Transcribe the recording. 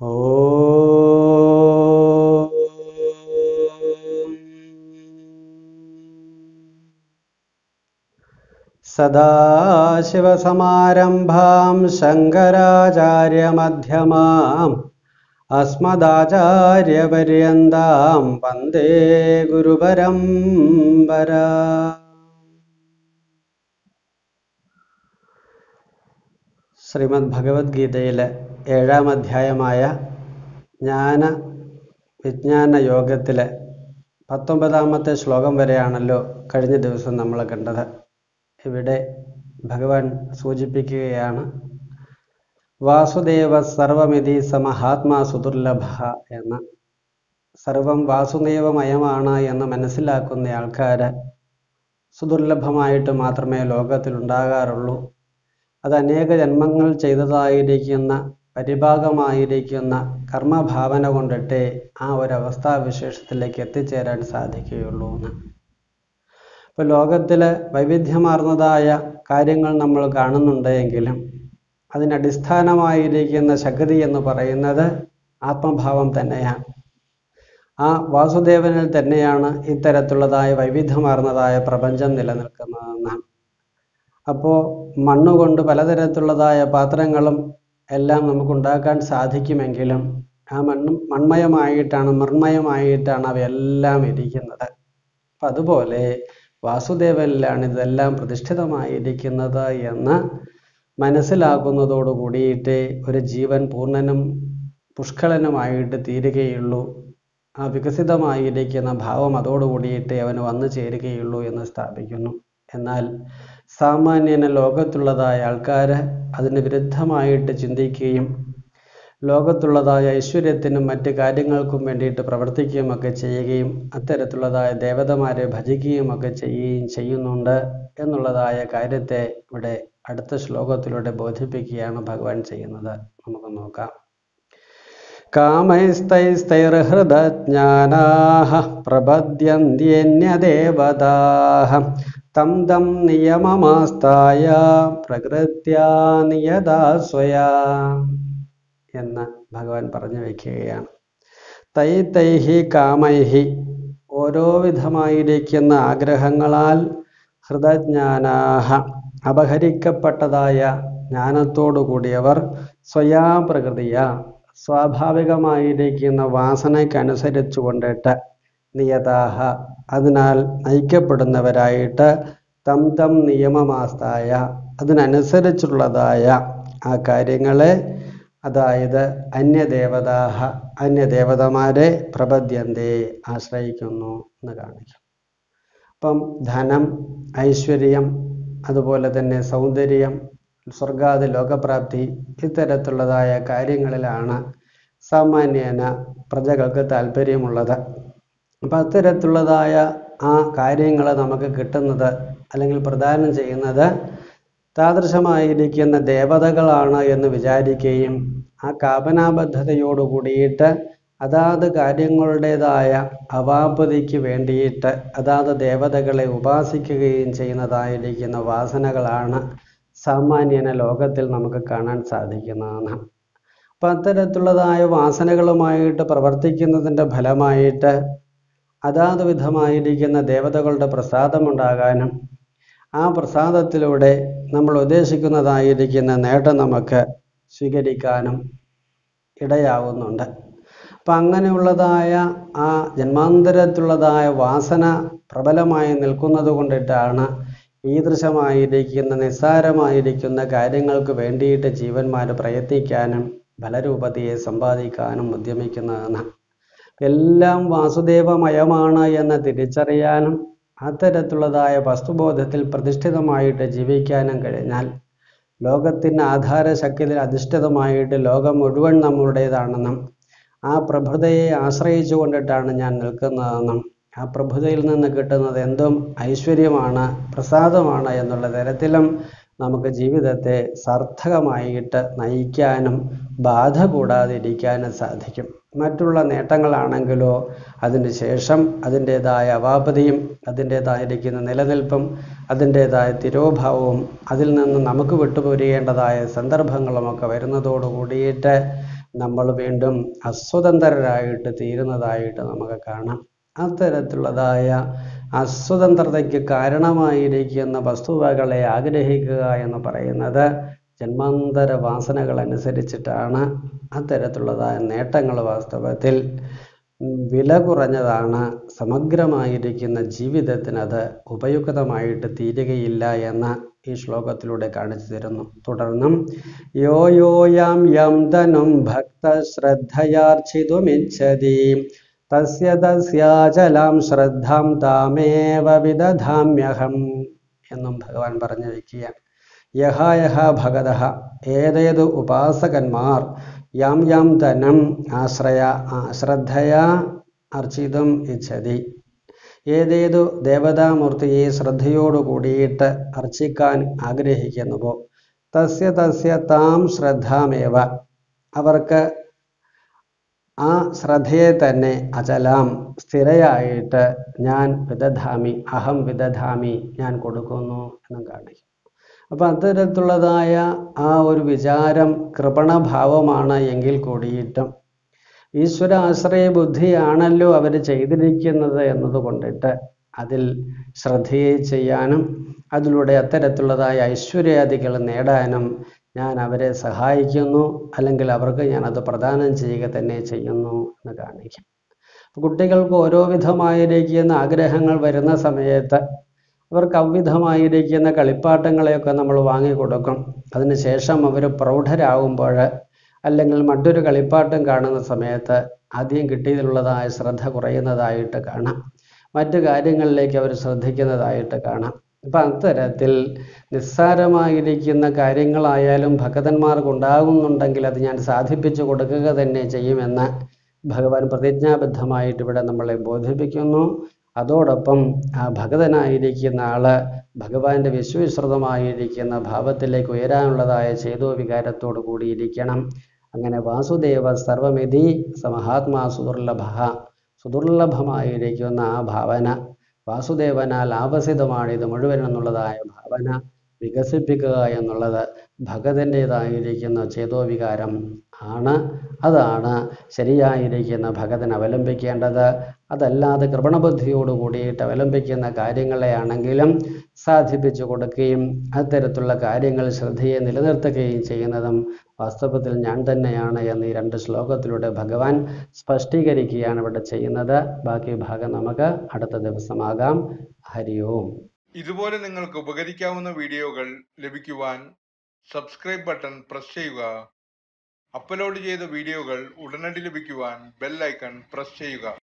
സദാശിവസമാരംഭാം ശങ്കരാചാര്യമധ്യമാം അസ്മദാചാര്യപര്യന്താം വന്ദേ ഗുരുപരമ്പര ശ്രീമദ് ഭഗവത്ഗീതയിലെ ഏഴാം അധ്യായമായ ജ്ഞാന വിജ്ഞാന യോഗത്തിലെ പത്തൊമ്പതാമത്തെ ശ്ലോകം വരെയാണല്ലോ കഴിഞ്ഞ ദിവസം നമ്മൾ കണ്ടത് ഇവിടെ ഭഗവാൻ സൂചിപ്പിക്കുകയാണ് വാസുദേവ സർവമിതി സമഹാത്മാ സുദുർലഭ എന്ന് സർവം വാസുദേവമയമാണ് എന്ന് മനസ്സിലാക്കുന്ന ആൾക്കാർ സുദുർലഭമായിട്ട് മാത്രമേ ലോകത്തിൽ ഉണ്ടാകാറുള്ളൂ അത് അനേക ജന്മങ്ങൾ ചെയ്തതായിരിക്കുന്ന പരിഭാഗമായിരിക്കുന്ന കർമ്മഭാവന കൊണ്ടിട്ടേ ആ ഒരു അവസ്ഥാവിശേഷത്തിലേക്ക് എത്തിച്ചേരാൻ സാധിക്കുകയുള്ളൂ എന്ന് ഇപ്പോൾ ലോകത്തിൽ വൈവിധ്യമാർന്നതായ കാര്യങ്ങൾ നമ്മൾ കാണുന്നുണ്ടെങ്കിലും അതിനടിസ്ഥാനമായിരിക്കുന്ന ശക്തി എന്ന് പറയുന്നത് ആത്മഭാവം തന്നെയാണ് ആ വാസുദേവനിൽ തന്നെയാണ് ഇത്തരത്തിലുള്ളതായ വൈവിധ്യമാർന്നതായ പ്രപഞ്ചം നിലനിൽക്കുന്നതെന്നാണ് അപ്പോൾ മണ്ണുകൊണ്ട് പലതരത്തിലുള്ളതായ പാത്രങ്ങളും എല്ലാം നമുക്കുണ്ടാക്കാൻ സാധിക്കുമെങ്കിലും ആ മണ്ണും മൺമയമായിട്ടാണ് മൃണ്മയമായിട്ടാണ് അവയെല്ലാം ഇരിക്കുന്നത് അപ്പം അതുപോലെ വാസുദേവനിലാണ് ഇതെല്ലാം പ്രതിഷ്ഠിതമായിരിക്കുന്നത് എന്ന് മനസ്സിലാക്കുന്നതോടു കൂടിയിട്ട് ഒരു ജീവൻ പൂർണ്ണനും പുഷ്കലനുമായിട്ട് തീരുകയുള്ളൂ ആ വികസിതമായിരിക്കുന്ന ഭാവം അതോടുകൂടിയിട്ട് അവന് വന്നു ചേരുകയുള്ളൂ എന്ന് സ്ഥാപിക്കുന്നു എന്നാൽ സാമാന്യന ലോകത്തുള്ളതായ ആൾക്കാർ അതിന് വിരുദ്ധമായിട്ട് ചിന്തിക്കുകയും ലോകത്തുള്ളതായ ഐശ്വര്യത്തിനും മറ്റ് കാര്യങ്ങൾക്കും വേണ്ടിയിട്ട് പ്രവർത്തിക്കുകയും ഒക്കെ ചെയ്യുകയും അത്തരത്തിലുള്ളതായ ദേവതമാരെ ഭജിക്കുകയും ഒക്കെ ചെയ്യുകയും ചെയ്യുന്നുണ്ട് എന്നുള്ളതായ കാര്യത്തെ ഇവിടെ അടുത്ത ശ്ലോകത്തിലൂടെ ബോധിപ്പിക്കുകയാണ് ഭഗവാൻ ചെയ്യുന്നത് നമുക്ക് നോക്കാം കാമൈസ്തൈസ്തൈർഹൃദജ്ഞാനാः പ്രപദ്യന്ത്യന്യദേവതാः തം തം നിയമമാസ്തായ പ്രകൃത്യാ നിയതാ സ്വയാ എന്ന് ഭഗവാൻ പറഞ്ഞു വയ്ക്കുകയാണ് തൈ തൈഹി കാമൈഹി ഓരോ വിധമായിരിക്കുന്ന ആഗ്രഹങ്ങളാൽ ഹൃദജ്ഞാനാഹ അപഹരിക്കപ്പെട്ടതായ ജ്ഞാനത്തോടു കൂടിയവർ സ്വയാ പ്രകൃതിയ സ്വാഭാവികമായിരിക്കുന്ന വാസനയ്ക്കനുസരിച്ചു കൊണ്ടിട്ട് നിയതാഹ അതിനാൽ നയിക്കപ്പെടുന്നവരായിട്ട് തം തം നിയമമാസ്തായ അതിനനുസരിച്ചുള്ളതായ ആ കാര്യങ്ങളെ അതായത് അന്യദേവതാഹ അന്യദേവതമാരെ പ്രപദ്യന്തേ ആശ്രയിക്കുന്നു എന്ന് കാണിക്കും അപ്പം ധനം ഐശ്വര്യം അതുപോലെ തന്നെ സൗന്ദര്യം സ്വർഗാദി ലോകപ്രാപ്തി ഇത്തരത്തിലുള്ളതായ കാര്യങ്ങളിലാണ് സാമാന്യേന പ്രജകൾക്ക് താല്പര്യമുള്ളത് അപ്പം അത്തരത്തിലുള്ളതായ ആ കാര്യങ്ങൾ നമുക്ക് കിട്ടുന്നത് അല്ലെങ്കിൽ പ്രദാനം ചെയ്യുന്നത് താദൃശമായിരിക്കുന്ന ദേവതകളാണ് എന്ന് വിചാരിക്കുകയും ആ കാപനാബദ്ധതയോട് കൂടിയിട്ട് അതാത് കാര്യങ്ങളുടേതായ അവാപതിക്ക് വേണ്ടിയിട്ട് അതാത് ദേവതകളെ ഉപാസിക്കുകയും ചെയ്യുന്നതായിരിക്കുന്ന വാസനകളാണ് സാമാന്യന ലോകത്തിൽ നമുക്ക് കാണാൻ സാധിക്കുന്നതാണ് അപ്പം അത്തരത്തിലുള്ളതായ വാസനകളുമായിട്ട് പ്രവർത്തിക്കുന്നതിൻ്റെ ഫലമായിട്ട് അതാത് വിധമായിരിക്കുന്ന ദേവതകളുടെ പ്രസാദമുണ്ടാകാനും ആ പ്രസാദത്തിലൂടെ നമ്മൾ ഉദ്ദേശിക്കുന്നതായിരിക്കുന്ന നേട്ടം നമുക്ക് സ്വീകരിക്കാനും ഇടയാവുന്നുണ്ട് അപ്പം അങ്ങനെയുള്ളതായ ആ ജന്മാന്തരത്തിലുള്ളതായ വാസന പ്രബലമായി നിൽക്കുന്നത് കൊണ്ടിട്ടാണ് ഈദൃശമായിരിക്കുന്ന നിസ്സാരമായിരിക്കുന്ന കാര്യങ്ങൾക്ക് വേണ്ടിയിട്ട് ജീവന്മാർ പ്രയത്നിക്കാനും ഫലരൂപതയെ സമ്പാദിക്കാനും ഉദ്യമിക്കുന്നതെന്ന് എല്ലാം വാസുദേവമയമാണ് എന്ന് തിരിച്ചറിയാനും അത്തരത്തിലുള്ളതായ വസ്തുബോധത്തിൽ പ്രതിഷ്ഠിതമായിട്ട് ജീവിക്കാനും കഴിഞ്ഞാൽ ലോകത്തിൻ്റെ ആധാരശക്തിയിൽ അധിഷ്ഠിതമായിട്ട് ലോകം മുഴുവൻ നമ്മളുടേതാണെന്നും ആ പ്രഭുതയെ ആശ്രയിച്ചു കൊണ്ടിട്ടാണ് ഞാൻ നിൽക്കുന്നതെന്നും ആ പ്രഭുതയിൽ നിന്ന് കിട്ടുന്നത് എന്തും ഐശ്വര്യമാണ് പ്രസാദമാണ് എന്നുള്ള തരത്തിലും നമുക്ക് ജീവിതത്തെ സാർത്ഥകമായിട്ട് നയിക്കാനും ബാധ കൂടാതെ ഇരിക്കാനും സാധിക്കും മറ്റുള്ള നേട്ടങ്ങളാണെങ്കിലോ അതിന് ശേഷം അതിൻ്റേതായ അവാപതിയും അതിൻ്റേതായിരിക്കുന്ന നിലനിൽപ്പും അതിൻ്റേതായ തിരോഭാവവും അതിൽ നിന്ന് നമുക്ക് വിട്ടുപോരേണ്ടതായ സന്ദർഭങ്ങളുമൊക്കെ വരുന്നതോടു കൂടിയിട്ട് നമ്മൾ വീണ്ടും അസ്വതന്ത്രരായിട്ട് തീരുന്നതായിട്ട് നമുക്ക് കാണാം അത്തരത്തിലുള്ളതായ അസ്വതന്ത്രതയ്ക്ക് കാരണമായിരിക്കുന്ന വസ്തുവകളെ ആഗ്രഹിക്കുക എന്ന് പറയുന്നത് ജന്മാന്തര വാസനകൾ അനുസരിച്ചിട്ടാണ് അത്തരത്തിലുള്ളതായ നേട്ടങ്ങൾ വാസ്തവത്തിൽ വില കുറഞ്ഞതാണ് സമഗ്രമായിരിക്കുന്ന ജീവിതത്തിന് അത് ഉപയുക്തമായിട്ട് തീരുകയില്ല എന്ന് ഈ ശ്ലോകത്തിലൂടെ കാണിച്ചു തരുന്നു തുടർന്നും യോ യോയാം യം ധനം ഭക്ത ശ്രദ്ധയാർച്ചിതുമിച്ഛതി തസ്യ തസ്യാചലാം ശ്രദ്ധാം താമേവ വിദധാമ്യഹം എന്നും ഭഗവാൻ പറഞ്ഞു വയ്ക്കുകയാണ് യഹ യഹ ഭഗത ഏതേതു ഉപാസകന്മാർ യാം യാം ധനം ആശ്രയ ശ്രദ്ധയാ അർച്ചിതും ഇച്ഛതി ഏതേതു ദേവതാമൂർത്തിയെ ശ്രദ്ധയോടു കൂടിയിട്ട് അർച്ചിക്കാൻ ആഗ്രഹിക്കുന്നുവോ തസ്യ തസ്യ താം ശ്രദ്ധാമേവ അവർക്ക് ആ ശ്രദ്ധയെ തന്നെ അചലാം സ്ഥിരയായിട്ട് ഞാൻ വിദധാമി അഹം വിദധാമി ഞാൻ കൊടുക്കുന്നു എന്നും കാണിക്കും അപ്പം അത്തരത്തിലുള്ളതായ ആ ഒരു വിചാരം കൃപണഭാവമാണ് എങ്കിൽ കൂടിയിട്ടും ഈശ്വര ആശ്രയ ബുദ്ധിയാണല്ലോ അവർ ചെയ്തിരിക്കുന്നത് എന്നതുകൊണ്ടിട്ട് അതിൽ ശ്രദ്ധയെ ചെയ്യാനും അതിലൂടെ അത്തരത്തിലുള്ളതായ ഐശ്വര്യാദികൾ നേടാനും ഞാൻ അവരെ സഹായിക്കുന്നു അല്ലെങ്കിൽ അവർക്ക് ഞാൻ അത് പ്രദാനം ചെയ്യുക തന്നെ ചെയ്യുന്നു എന്ന് കാണിക്കും കുട്ടികൾക്ക് ഓരോ വിധമായിരിക്കുന്ന ആഗ്രഹങ്ങൾ വരുന്ന സമയത്ത് അവർക്ക് അവ്വിധമായിരിക്കുന്ന കളിപ്പാട്ടങ്ങളെയൊക്കെ നമ്മൾ വാങ്ങിക്കൊടുക്കും അതിനുശേഷം അവർ പ്രൗഢരാകുമ്പോൾ അല്ലെങ്കിൽ മറ്റൊരു കളിപ്പാട്ടം കാണുന്ന സമയത്ത് ആദ്യം കിട്ടിയതിലുള്ളതായ ശ്രദ്ധ കുറയുന്നതായിട്ട് കാണാം മറ്റു കാര്യങ്ങളിലേക്ക് അവർ ശ്രദ്ധിക്കുന്നതായിട്ട് കാണാം അപ്പം അത്തരത്തിൽ നിസ്സാരമായിരിക്കുന്ന കാര്യങ്ങളായാലും ഭക്തന്മാർക്ക് ഉണ്ടാകുന്നുണ്ടെങ്കിൽ അത് ഞാൻ സാധിപ്പിച്ചു കൊടുക്കുക തന്നെ ചെയ്യുമെന്ന് ഭഗവാൻ പ്രതിജ്ഞാബദ്ധമായിട്ട് ഇവിടെ നമ്മളെ ബോധിപ്പിക്കുന്നു അതോടൊപ്പം ആ ഭഗതനായിരിക്കുന്ന ആള് ഭഗവാന്റെ വിശ്വവിശ്രുതമായിരിക്കുന്ന ഭാവത്തിലേക്ക് ഉയരാനുള്ളതായ ചേതോ വികാരത്തോടു കൂടിയിരിക്കണം അങ്ങനെ വാസുദേവ സർവമിതി സമഹാത്മാ സുദുർലഭ സുദുർലഭമായിരിക്കുന്ന ആ ഭാവന വാസുദേവനാൽ ആവസിതമാണ് ഇത് മുഴുവൻ എന്നുള്ളതായ ഭാവന വികസിപ്പിക്കുക എന്നുള്ളത് ഭഗതൻ്റെതായിരിക്കുന്ന ചേതോവികാരം ആണ് അതാണ് ശരിയായിരിക്കുന്ന ഭഗതൻ അവലംബിക്കേണ്ടത് അതല്ലാതെ കൃപണബുദ്ധിയോട് കൂടിയിട്ട് അവലംബിക്കുന്ന കാര്യങ്ങളെയാണെങ്കിലും സാധിപ്പിച്ചു കൊടുക്കുകയും അത്തരത്തിലുള്ള കാര്യങ്ങൾ ശ്രദ്ധയെ നിലനിർത്തുകയും ചെയ്യുന്നതും വാസ്തവത്തിൽ ഞാൻ തന്നെയാണ് എന്ന് ഈ രണ്ട് ശ്ലോകത്തിലൂടെ ഭഗവാൻ സ്പഷ്ടീകരിക്കുകയാണ് ഇവിടെ ചെയ്യുന്നത് ബാക്കി ഭാഗം നമുക്ക് അടുത്ത ദിവസമാകാം ഹരി ഓം ഇതുപോലെ നിങ്ങൾക്ക് ഉപകരിക്കാവുന്ന വീഡിയോകൾ ലഭിക്കുവാൻ സബ്സ്ക്രൈബ് ബട്ടൺ പ്രസ് ചെയ്യുക അപ്ലോഡ് ചെയ്ത വീഡിയോകൾ ഉടനടി ലഭിക്കുവാൻ ബെൽ ഐക്കൺ പ്രസ് ചെയ്യുക